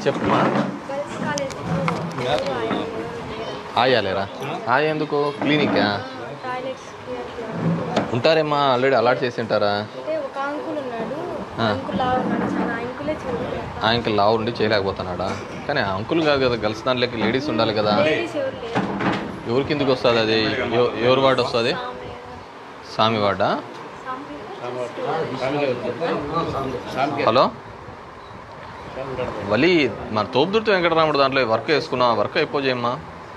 చెప్పమ్మా గర్ల్స్ కాలేజ్లో ఆయాలేరా ఆయా ఎందుకు క్లినికా టాయిలెట్స్ క్లియర్ ఉంటారేమ్మా ఆల్రెడీ అలాట్ చేసి ఉంటారా అంటే ఒక అంకుల్ ఉన్నాడు ఆ. అంకుల్ లా ఉన్నాడు చాలా అంకులే చూడలేదు ఆ అంకుల్ లావు ఉండి చేయలేకపోతున్నాడా కానీ ఆ అంకుల్ కాదు కదా గర్ల్స్ దాంట్లోకి లేడీస్ ఉండాలి కదా లేడీస్ ఎవరు లేరు ఎవరి కిందకి వస్తుంది అది ఎవ- ఎవరి వార్డు వస్తుంది స్వామి వార్డా హలో వలి మన తోపుదుర్తి వెంకటరాముడు దాంట్లో వర్క్ వేసుకున్నా వర్క్ అయిపోజేయమ్మా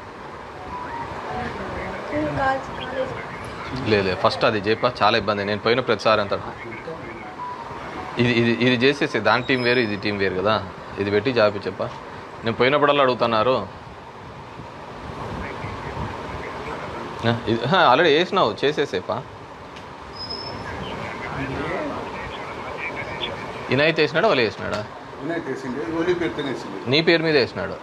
కాలేజ్ కాలేజ్ లేదు ఫస్ట్ అది చెప్పా చాలా ఇబ్బంది నేను పోయిన ప్రతిసారి అంత ఇది ఇది ఇది చేసేసి దాని టీం వేరు ఇది టీం వేరు కదా ఇది పెట్టి జాబి చెప్పా నేను పోయినప్పుడల్లా అడుగుతున్నారు ఆల్రెడీ వేసినావు చేసేసేపా ఈయనైతే వేసినాడా వాళ్ళు వేసినాడా వినాయక్ వేసింది ఓలీ పెడితేనే వేసింది నీ పేరు మీద వేసినాడు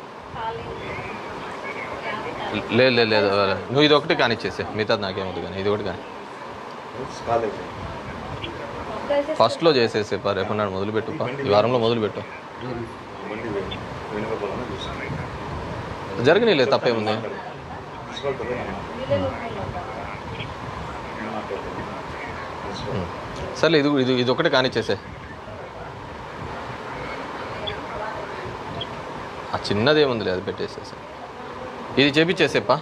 లేదు లేదు లేదు నువ్వు ఇది ఒకటి కానిచ్చేసే మిగతా నాకేమవుతుంది కానీ ఇది ఒకటి కానీ కాలేజ్ ఫస్ట్లో చేసేసే పా రేపు నాడు మొదలుపెట్టు పా ఈ వారంలో మొదలుపెట్టు బండి వెనుకపోవాలని చూస్తాను జరగనీలే తప్పేముంది ఉం. సర్లే ఇది ఇది ఇది ఒకటి కానిచ్చేసే ఆ చిన్నదేముందిలే అది పెట్టేసేసే ఇది చేపించేసేపా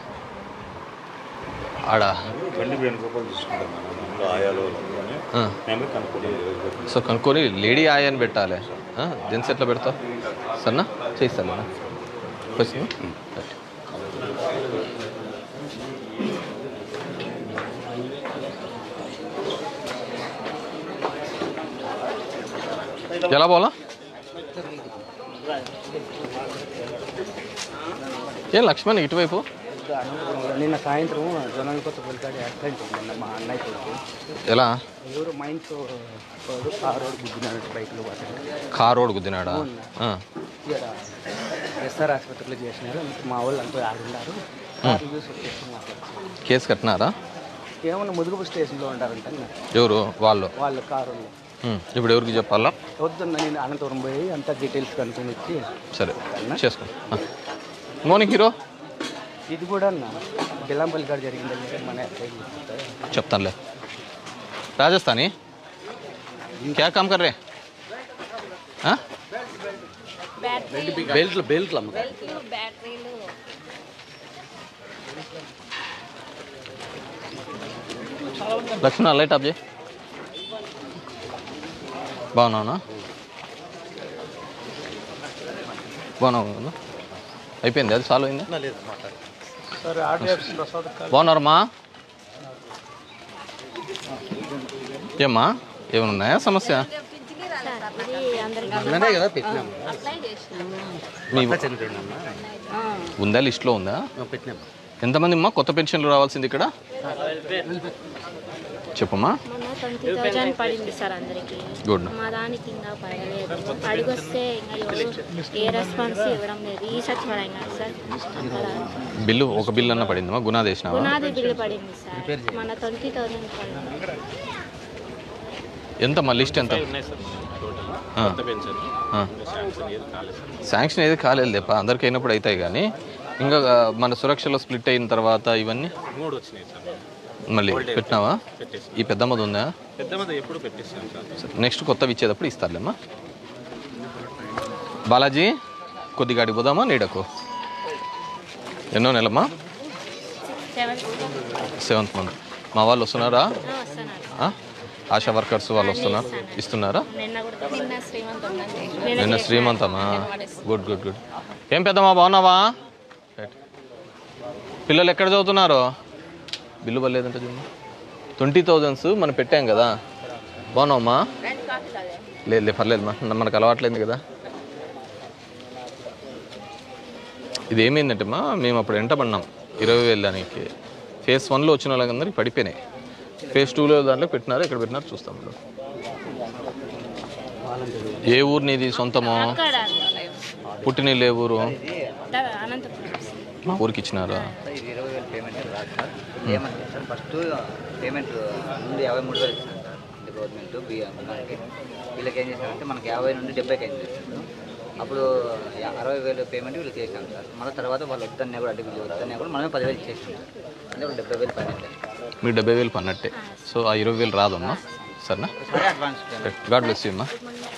ఆడ బండి వెనుకపోవాలి చూసుకుంటాను అందులో ఆయాలో అని ఆ. నేను కనుక్కోలేదు సో కనుక్కొని లేడీ ఆయ అని పెట్టాలి జెంట్స్ ఎట్లా పెడతావు సరేనా చేయిస్తాను వచ్చింది ఎలా పోలా ఏం లక్ష్మణ్ ఇటువైపు నిన్న సాయంత్రం జొన్నల కొత్త పిల్లకాడి యాక్సిడెంట్ నిన్న మా అన్నయ్య కొడుకు ఎలా ఎవరు మైండ్స్ వాడు కార్ రోడ్ గుద్దినాడు బైక్లో పోతాడు కార్ రోడ్ గుద్దినాడా ఆ. ఇక్కడ ఎస్ఆర్ ఆసుపత్రిలో చేసినారు అందుకు మా వాళ్ళు అంతా ఆడున్నారు కార్ చూసి వచ్చేసి మాట్లాడుతున్నారు కేసు కట్టినారా ఏమన్నా ముదుగుపు స్టేషన్లో ఉంటారంట ఎవరు వాళ్ళు వాళ్ళ కారు ఉం. ఇప్పుడు ఎవరికి చెప్పాలా వద్దున్న నేను అనంతపురం పోయి అంతా డీటెయిల్స్ కనుక్కొని వచ్చి సరే చేసుకో ఆ. మార్నింగ్ హీరో ఇది కూడా అన్న బెల్లంపల్లి కాడ జరిగిందని మన సైడ్ చెప్తారు. చెప్తానులే రాజస్థానీ క్యా కామ్ కర్ రే ఆ? బ్యాటరీ బెల్ట్లు బెల్ట్లు అమ్మ బెల్ట్లు బ్యాటరీలు లక్ష్మణ లైట్ ఆఫ్ చేయి బాగున్నావునా బాగున్నావు కదా అయిపోయింది అది సాల్వ్ అయిందా సార్ ఆర్డీఎఫ్ ప్రసాద్ బాగున్నారమ్మా ఏమ్మా ఏమైనా ఉన్నాయా సమస్య ఇది అందరికి కదా పెట్టినాము అప్లై చేసినాము మీ చనిపోయిందమ్మా ఉందా లిస్ట్లో ఉందా పెట్టినాము ఎంతమంది అమ్మా కొత్త పెన్షన్లు రావాల్సింది ఇక్కడ చెప్పమ్మా మొన్న ట్వంటీ థౌజండ్ పడింది సార్ అందరికి గుడ్ మా దానికి ఇంకా పడలేదు అడిగొస్తే ఇంకా ఎవరు ఏ రెస్పాన్స్ ఇవ్వడం లేదు ఈ సచివాలయం కాదు సార్ అక్కడ బిల్లు ఒక బిల్లు అన్న పడిందమ్మా గునాది వేసినావా పునాది బిల్లు పడింది సార్ మన ట్వంటీ థౌజండ్ పడింది ఎంత మా లిస్ట్ ఎంత ఆ. ఆ. శాంక్షన్ ఏది కాలేదు లేప అందరికి అయినప్పుడు అవుతాయి కానీ ఇంకా ఆ, మన సురక్షలో స్ప్లిట్ అయిన తర్వాత ఇవన్నీ మూడు వచ్చినాయి సార్ మళ్ళీ పెట్టినావా పెట్టేసి ఈ పెద్దమ్మది ఉందా పెద్ద మంది ఎప్పుడు పెట్టేసాం సార్ నెక్స్ట్ కొత్తవి ఇచ్చేటప్పుడు ఇస్తారులేమ్మా బాలాజీ కొద్దిగా అడిగి పోదామా నీడకు ఎన్నో నెలమ్మా సెవెంత్ సెవెంత్ మంత్ మా వాళ్ళు వస్తున్నారా వస్తున్నారు ఆ? ఆశా వర్కర్స్ వాళ్ళు వస్తున్నారు ఇస్తున్నారా నిన్న కూడా నిన్న శ్రీమంతం నిన్న శ్రీమంతమా గుడ్ గుడ్ గుడ్ ఏం పెద్దమ్మా బాగున్నావా రైట్. పిల్లలు ఎక్కడ చదువుతున్నారు బిల్లు పర్లేదంటే చూడండి ట్వంటీ థౌజండ్స్ మనం పెట్టాం కదా బాగున్నావమ్మా లేదు లేదు పర్లేదు మా మనకు అలవాట్లేదు కదా ఇది ఏమైందంటే మా మేము అప్పుడు ఎంట పడినాం ఇరవై వేలు దానికి ఫేజ్ వన్లో వచ్చిన వాళ్ళందరికీ పడిపోయినాయి ఫేజ్ టూలో దాంట్లో పెట్టినారు ఎక్కడ పెట్టినారు చూస్తాం ఇప్పుడు ఏ ఊరు నీది సొంతమో అక్కడ పుట్టినీళ్ళు ఏ ఊరు అనంతపురం మా ఊరికి ఇచ్చినారా ఇది ఇరవై వేలు పేమెంట్ రాదు సార్ ఏమంటే సార్ ఫస్ట్ పేమెంట్ ముందు యాభై మూడు వేలు ఇచ్చారు సార్ ఇది గవర్నమెంట్ బియ్యం మనకి వీళ్ళకి ఏం చేశారంటే మనకి యాభై నుండి డెబ్బైకి ఏం చేశారు అప్పుడు యా- అరవై వేలు పేమెంట్ వీళ్ళు చేసినాం సార్ మళ్ళీ తర్వాత వాళ్ళు వద్దన్నా కూడా అంటే వీళ్ళు వద్దన్నా కూడా మనమే పదివేలు ఇచ్చేసినాం సార్ అంటే వాళ్ళు డెబ్బై వేలు పైన మీరు డెబ్బై వేలు పన్నట్టే సో ఆ ఇరవై వేలు రాదమ్మా సరేనా సరే advance payment God bless you అమ్మా